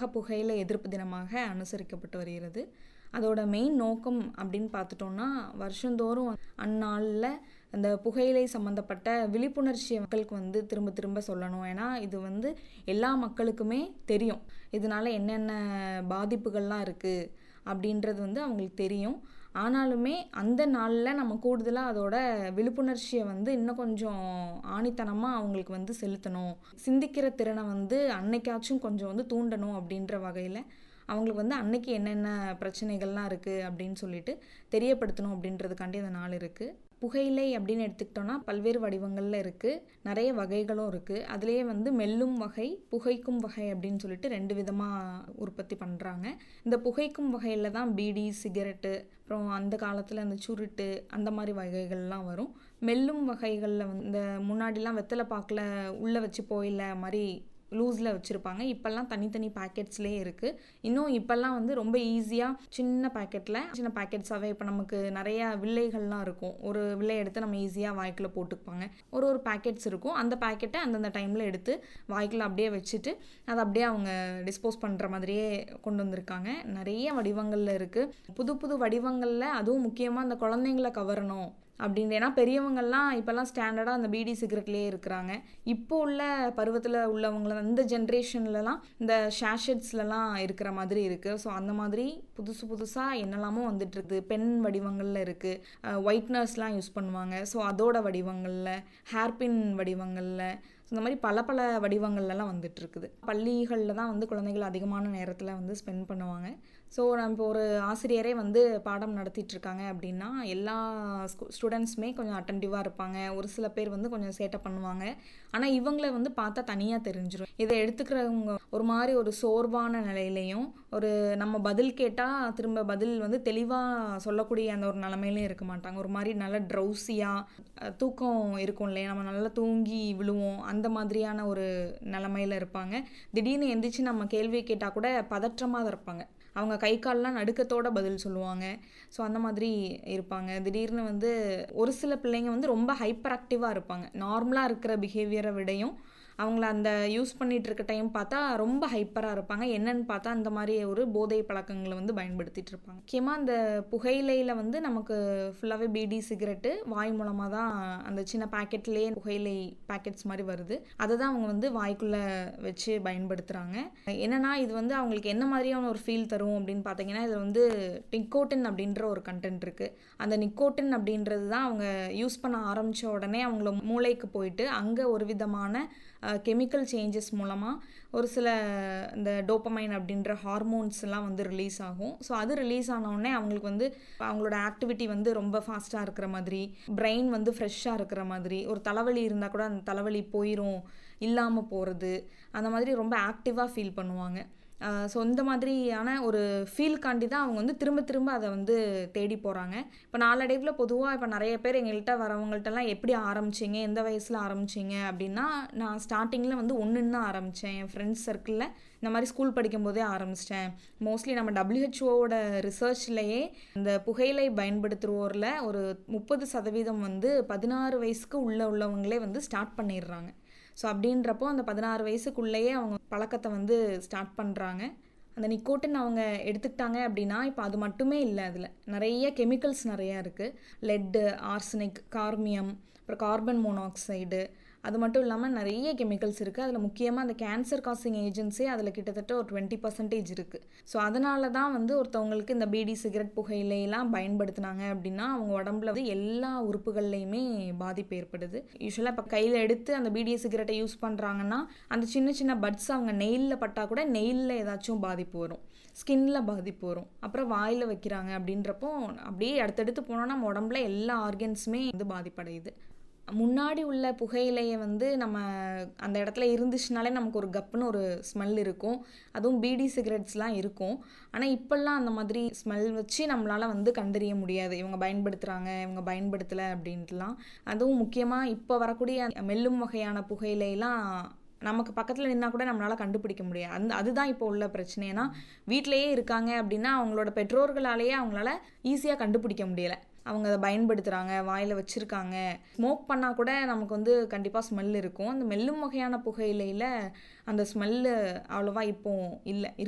உலக புகையிலை எதிர்ப்பு தினமாக அனுசரிக்கப்பட்டு வருகிறது அதோட மெயின் நோக்கம் அப்படின்னு பார்த்துட்டோம்னா வருஷந்தோறும் அந்நாளில் அந்த புகையிலை சம்மந்தப்பட்ட விழிப்புணர்ச்சியை மக்களுக்கு வந்து திரும்ப திரும்ப சொல்லணும் ஏன்னா இது வந்து எல்லா மக்களுக்குமே தெரியும் இதனால என்னென்ன பாதிப்புகள்லாம் இருக்குது அப்படின்றது வந்து அவங்களுக்கு தெரியும் ஆனாலுமே அந்த நாளில் நம்ம கூடுதலாக அதோட விழிப்புணர்ச்சியை வந்து இன்னும் கொஞ்சம் ஆணித்தனமாக அவங்களுக்கு வந்து செலுத்தணும் சிந்திக்கிற திறனை வந்து அன்னைக்காச்சும் கொஞ்சம் வந்து தூண்டணும் அப்படின்ற வகையில் அவங்களுக்கு வந்து அன்னைக்கு என்னென்ன பிரச்சனைகள்லாம் இருக்குது அப்படின்னு சொல்லிட்டு தெரியப்படுத்தணும் அப்படின்றதுக்காண்டி அந்த நாள் இருக்குது புகையிலை அப்படின்னு எடுத்துக்கிட்டோன்னா பல்வேறு வடிவங்களில் இருக்குது நிறைய வகைகளும் இருக்குது அதுலேயே வந்து மெல்லும் வகை புகைக்கும் வகை அப்படின்னு சொல்லிட்டு ரெண்டு விதமாக உற்பத்தி பண்ணுறாங்க இந்த புகைக்கும் வகையில் தான் பீடி சிகரெட்டு அப்புறம் அந்த காலத்தில் அந்த சுருட்டு அந்த மாதிரி வகைகள்லாம் வரும் மெல்லும் வகைகளில் வந்து இந்த முன்னாடிலாம் வெத்தலை பாக்கில் உள்ளே வச்சு போயில மாதிரி லூஸில் வச்சுருப்பாங்க இப்போல்லாம் தனித்தனி பேக்கெட்ஸ்லேயே இருக்குது இன்னும் இப்போல்லாம் வந்து ரொம்ப ஈஸியாக சின்ன பேக்கெட்டில் சின்ன பேக்கெட்ஸாகவே இப்போ நமக்கு நிறையா வில்லைகள்லாம் இருக்கும் ஒரு வில்லை எடுத்து நம்ம ஈஸியாக வாய்க்குள்ள போட்டுப்பாங்க ஒரு ஒரு பேக்கெட்ஸ் இருக்கும் அந்த பேக்கெட்டை அந்தந்த டைமில் எடுத்து வாய்க்குள்ள அப்படியே வச்சுட்டு அதை அப்படியே அவங்க டிஸ்போஸ் பண்ணுற மாதிரியே கொண்டு வந்திருக்காங்க நிறைய வடிவங்களில் இருக்குது புது புது வடிவங்களில் அதுவும் முக்கியமாக அந்த குழந்தைங்கள கவரணும் அப்படின்னு ஏன்னா பெரியவங்கள்லாம் இப்போல்லாம் ஸ்டாண்டர்டாக அந்த பீடி சிகரெட்லேயே இருக்கிறாங்க இப்போ உள்ள பருவத்தில் உள்ளவங்கள இந்த ஜென்ரேஷன்லலாம் இந்த ஷேஷட்ஸ்லலாம் இருக்கிற மாதிரி இருக்குது ஸோ அந்த மாதிரி புதுசு புதுசாக என்னெல்லாமோ வந்துட்டுருக்குது பென் வடிவங்களில் இருக்குது ஒயிட்னர்ஸ்லாம் யூஸ் பண்ணுவாங்க ஸோ அதோட வடிவங்களில் ஹேர்பின் வடிவங்களில் இந்த மாதிரி பல பல வடிவங்கள்லாம் வந்துட்டுருக்குது பள்ளிகளில் தான் வந்து குழந்தைகள் அதிகமான நேரத்தில் வந்து ஸ்பெண்ட் பண்ணுவாங்க ஸோ நம்ம இப்போ ஒரு ஆசிரியரே வந்து பாடம் நடத்திட்டு இருக்காங்க அப்படின்னா எல்லா ஸ்கூ ஸ்டூடெண்ட்ஸுமே கொஞ்சம் அட்டன்டிவாக இருப்பாங்க ஒரு சில பேர் வந்து கொஞ்சம் சேட்டை பண்ணுவாங்க ஆனால் இவங்கள வந்து பார்த்தா தனியாக தெரிஞ்சிடும் இதை எடுத்துக்கிறவங்க ஒரு மாதிரி ஒரு சோர்வான நிலையிலையும் ஒரு நம்ம பதில் கேட்டால் திரும்ப பதில் வந்து தெளிவாக சொல்லக்கூடிய அந்த ஒரு நிலமையிலையும் இருக்க மாட்டாங்க ஒரு மாதிரி நல்ல ட்ரௌசியாக தூக்கம் இருக்கும் இல்லையா நம்ம நல்லா தூங்கி விழுவோம் அந்த மாதிரியான ஒரு நிலமையில இருப்பாங்க திடீர்னு எந்திரிச்சு நம்ம கேள்வி கேட்டால் கூட பதற்றமாக தான் இருப்பாங்க அவங்க கை கால்லாம் நடுக்கத்தோட பதில் சொல்லுவாங்க ஸோ அந்த மாதிரி இருப்பாங்க திடீர்னு வந்து ஒரு சில பிள்ளைங்க வந்து ரொம்ப ஹைப்பர் ஆக்டிவாக இருப்பாங்க நார்மலாக இருக்கிற பிஹேவியரை விடையும் அவங்கள அந்த யூஸ் பண்ணிட்டு இருக்க டைம் பார்த்தா ரொம்ப ஹைப்பராக இருப்பாங்க என்னன்னு பார்த்தா அந்த மாதிரி ஒரு போதை பழக்கங்களை வந்து பயன்படுத்திட்டு இருப்பாங்க முக்கியமாக அந்த புகையிலையில் வந்து நமக்கு ஃபுல்லாகவே பீடி சிகரெட்டு வாய் மூலமாக தான் அந்த சின்ன பேக்கெட்லேயே புகையிலை பேக்கெட்ஸ் மாதிரி வருது அதை தான் அவங்க வந்து வாய்க்குள்ளே வச்சு பயன்படுத்துகிறாங்க என்னன்னா இது வந்து அவங்களுக்கு என்ன மாதிரியான ஒரு ஃபீல் தரும் அப்படின்னு பார்த்தீங்கன்னா இதில் வந்து நிக்கோட்டின் அப்படின்ற ஒரு கண்டென்ட் இருக்குது அந்த நிக்கோட்டின் அப்படின்றது தான் அவங்க யூஸ் பண்ண ஆரம்பித்த உடனே அவங்கள மூளைக்கு போயிட்டு அங்கே ஒரு விதமான கெமிக்கல் சேஞ்சஸ் மூலமாக ஒரு சில இந்த டோப்பமைன் அப்படின்ற ஹார்மோன்ஸ் எல்லாம் வந்து ரிலீஸ் ஆகும் ஸோ அது ரிலீஸ் ஆனவுடனே அவங்களுக்கு வந்து அவங்களோட ஆக்டிவிட்டி வந்து ரொம்ப ஃபாஸ்ட்டாக இருக்கிற மாதிரி பிரெயின் வந்து ஃப்ரெஷ்ஷாக இருக்கிற மாதிரி ஒரு தலைவலி இருந்தால் கூட அந்த தலைவலி போயிடும் இல்லாமல் போகிறது அந்த மாதிரி ரொம்ப ஆக்டிவாக ஃபீல் பண்ணுவாங்க ஸோ இந்த மாதிரியான ஒரு ஃபீல்காண்டி தான் அவங்க வந்து திரும்ப திரும்ப அதை வந்து தேடி போகிறாங்க இப்போ நாளடைவில் பொதுவாக இப்போ நிறைய பேர் எங்கள்கிட்ட வரவங்கள்ட்டலாம் எப்படி ஆரம்பிச்சிங்க எந்த வயசில் ஆரம்பிச்சிங்க அப்படின்னா நான் ஸ்டார்டிங்கில் வந்து ஒன்றுன்னு தான் ஆரம்பித்தேன் என் ஃப்ரெண்ட்ஸ் சர்க்கிளில் இந்த மாதிரி ஸ்கூல் படிக்கும்போதே ஆரம்பிச்சிட்டேன் மோஸ்ட்லி நம்ம டபிள்யூஹெச்ஓவோட ரிசர்ச்லேயே இந்த புகையிலை பயன்படுத்துவோரில் ஒரு முப்பது சதவீதம் வந்து பதினாறு வயசுக்கு உள்ள உள்ளவங்களே வந்து ஸ்டார்ட் பண்ணிடுறாங்க ஸோ அப்படின்றப்போ அந்த பதினாறு வயசுக்குள்ளேயே அவங்க பழக்கத்தை வந்து ஸ்டார்ட் பண்ணுறாங்க அந்த நிக்கோட்டின் அவங்க எடுத்துக்கிட்டாங்க அப்படின்னா இப்போ அது மட்டுமே இல்லை அதில் நிறைய கெமிக்கல்ஸ் நிறையா இருக்குது லெட்டு ஆர்சனிக் கார்மியம் அப்புறம் கார்பன் மோனாக்சைடு அது மட்டும் இல்லாமல் நிறைய கெமிக்கல்ஸ் இருக்குது அதில் முக்கியமாக அந்த கேன்சர் காசிங் ஏஜென்சி அதில் கிட்டத்தட்ட ஒரு டுவெண்ட்டி பர்சன்டேஜ் இருக்குது ஸோ அதனால தான் வந்து ஒருத்தவங்களுக்கு இந்த பீடி சிகரெட் புகையிலையெல்லாம் பயன்படுத்தினாங்க அப்படின்னா அவங்க உடம்புல வந்து எல்லா உறுப்புகள்லையுமே பாதிப்பு ஏற்படுது யூஸ்வலாக இப்போ கையில் எடுத்து அந்த பீடி சிகரெட்டை யூஸ் பண்ணுறாங்கன்னா அந்த சின்ன சின்ன பட்ஸ் அவங்க நெயிலில் பட்டால் கூட நெயிலில் ஏதாச்சும் பாதிப்பு வரும் ஸ்கின்ல பாதிப்பு வரும் அப்புறம் வாயில் வைக்கிறாங்க அப்படின்றப்போ அப்படியே அடுத்தடுத்து போனோன்னா நம்ம உடம்புல எல்லா ஆர்கன்ஸுமே வந்து பாதிப்படையுது முன்னாடி உள்ள புகையிலையை வந்து நம்ம அந்த இடத்துல இருந்துச்சுனாலே நமக்கு ஒரு கப்புன்னு ஒரு ஸ்மெல் இருக்கும் அதுவும் பீடி சிகரெட்ஸ்லாம் இருக்கும் ஆனால் இப்போல்லாம் அந்த மாதிரி ஸ்மெல் வச்சு நம்மளால் வந்து கண்டறிய முடியாது இவங்க பயன்படுத்துகிறாங்க இவங்க பயன்படுத்தலை அப்படின்ட்டுலாம் அதுவும் முக்கியமாக இப்போ வரக்கூடிய மெல்லும் வகையான புகையிலையெல்லாம் நமக்கு பக்கத்தில் நின்னா கூட நம்மளால் கண்டுபிடிக்க முடியாது அந்த அதுதான் இப்போ உள்ள பிரச்சனை ஏன்னா வீட்டிலேயே இருக்காங்க அப்படின்னா அவங்களோட பெற்றோர்களாலேயே அவங்களால ஈஸியாக கண்டுபிடிக்க முடியலை அவங்க அதை பயன்படுத்துகிறாங்க வாயில் வச்சுருக்காங்க ஸ்மோக் பண்ணால் கூட நமக்கு வந்து கண்டிப்பாக ஸ்மெல் இருக்கும் அந்த மெல்லும் வகையான புகையிலையில் அந்த ஸ்மெல்லு அவ்வளோவா இப்போ இல்லை